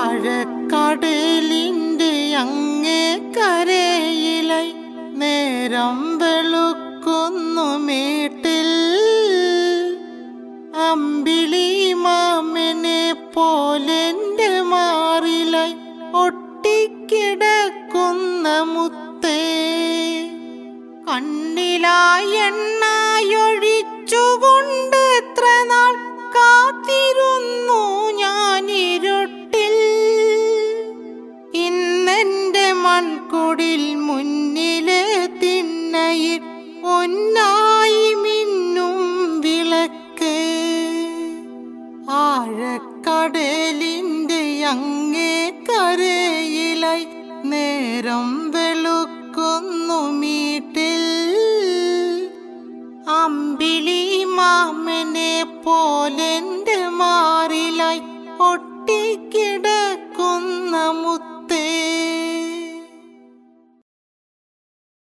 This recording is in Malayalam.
ആഴക്കടലിൻ്റെ അങ്ങേ കരയിലായി നേരം വെളുക്കുന്നു മേട്ടിൽ അമ്പിളി മാമനെ പോലെന്റെ മാറിലായി ഒട്ടിക്കിടക്കുന്ന മുത്തേ കണ്ണിലായി എണ്ണായൊഴിച്ചുകൊണ്ട് എത്ര നാൾ കാത്തിരുന്നു ഞാൻ ഇരുട്ടിൽ ഇന്നെന്റെ മൺകുടിൽ മുന്നിലെ തിണ്ണയിൽ ഒന്നായി മിന്നും വിളക്ക് ആഴക്കടലിൻ്റെ അങ്ങേ കരയിലായി നേരം വെളുക്കുന്നു മീട്ടിൽ അമ്പിളി മാമനെ പോലെന്റെ മാറിലായി ഒട്ടിക്കിട